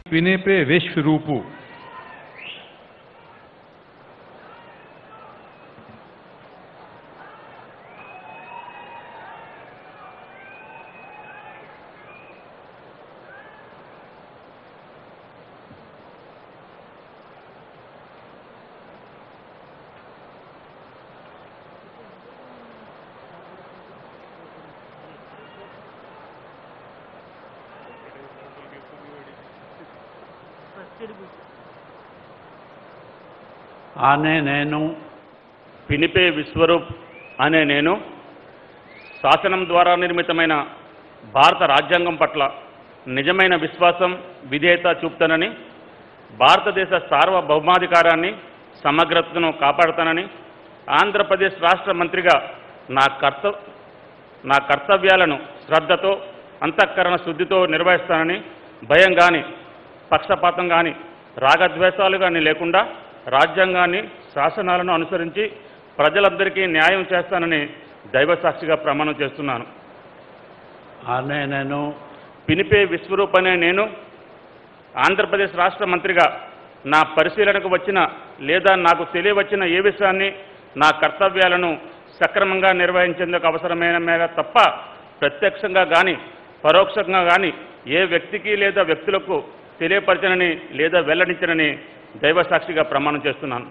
पिनेपे विश्वरूपु ఆనే నేను పినిపే విశ్వరూప్ అనే నేను శాసనం ద్వారా నిర్మితమైన భారత రాజ్యాంగం పట్ల నిజమైన విశ్వాసం విధేయత చూపుతానని భారతదేశ సార్వభౌమాధికారాన్ని సమగ్రతను కాపాడుతానని ఆంధ్రప్రదేశ్ రాష్ట్ర మంత్రిగా నా కర్త నా కర్తవ్యాలను శ్రద్ధతో అంతఃకరణ శుద్ధితో నిర్వహిస్తానని భయం కానీ పక్షపాతం కానీ రాగద్వేషాలు కానీ లేకుండా రాజ్యాంగాన్ని శాసనాలను అనుసరించి ప్రజలందరికీ న్యాయం చేస్తానని దైవసాక్షిగా ప్రమాణం చేస్తున్నాను ఆనే నేను పినిపే విశ్వరూప్ అనే నేను ఆంధ్రప్రదేశ్ రాష్ట్ర మంత్రిగా నా పరిశీలనకు వచ్చిన లేదా నాకు తెలియవచ్చిన ఏ విషయాన్ని నా కర్తవ్యాలను సక్రమంగా నిర్వహించేందుకు అవసరమైన మేర తప్ప ప్రత్యక్షంగా కానీ పరోక్షంగా కానీ ఏ వ్యక్తికి లేదా వ్యక్తులకు తెలియపరచనని లేదా వెల్లడించనని దైవసాక్షిగా ప్రమాణం చేస్తున్నాను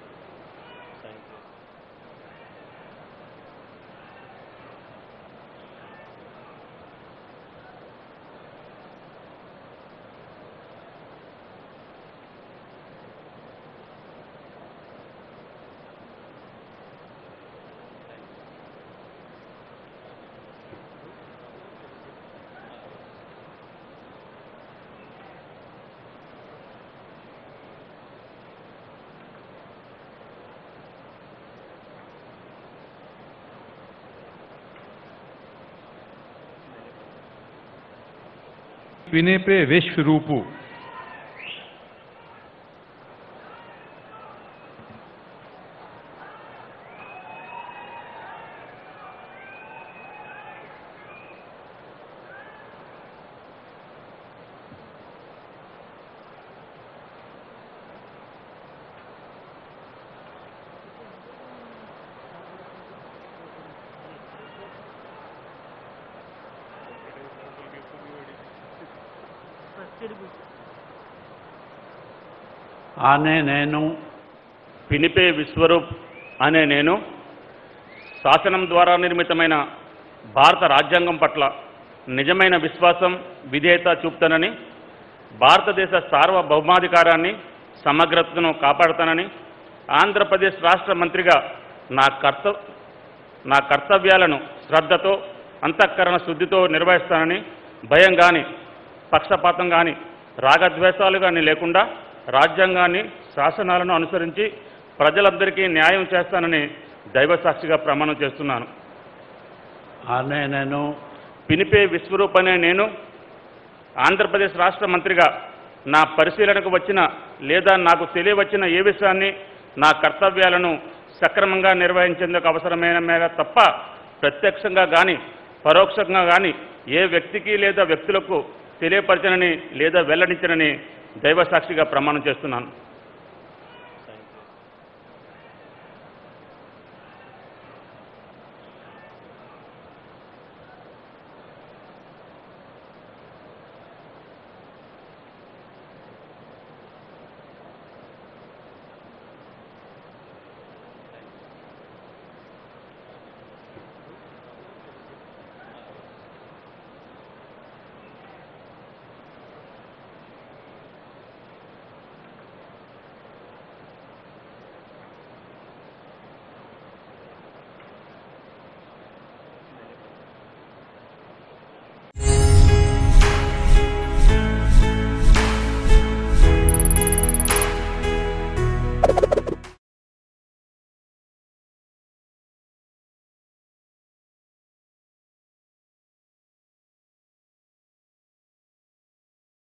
पिनेपे विश्वरूपु ఆనే నేను పినిపే విశ్వరూప్ అనే నేను శాసనం ద్వారా నిర్మితమైన భారత రాజ్యాంగం పట్ల నిజమైన విశ్వాసం విధేయత చూపుతానని భారతదేశ సార్వభౌమాధికారాన్ని సమగ్రతను కాపాడుతానని ఆంధ్రప్రదేశ్ రాష్ట్ర మంత్రిగా నా కర్త నా కర్తవ్యాలను శ్రద్ధతో అంతఃకరణ శుద్ధితో నిర్వహిస్తానని భయం కానీ పక్షపాతం కానీ రాగద్వేషాలు కానీ లేకుండా రాజ్యాంగాన్ని శాసనాలను అనుసరించి ప్రజలందరికీ న్యాయం చేస్తానని దైవసాక్షిగా ప్రమాణం చేస్తున్నాను ఆనే నేను పినిపే విశ్వరూప్ అనే నేను ఆంధ్రప్రదేశ్ రాష్ట్ర మంత్రిగా నా పరిశీలనకు వచ్చిన లేదా నాకు తెలియవచ్చిన ఏ విషయాన్ని నా కర్తవ్యాలను సక్రమంగా నిర్వహించేందుకు అవసరమైన మేర తప్ప ప్రత్యక్షంగా కానీ పరోక్షంగా కానీ ఏ వ్యక్తికి లేదా వ్యక్తులకు తెలియపరచనని లేదా వెల్లడించనని దైవసాక్షిగా ప్రమాణం చేస్తున్నాను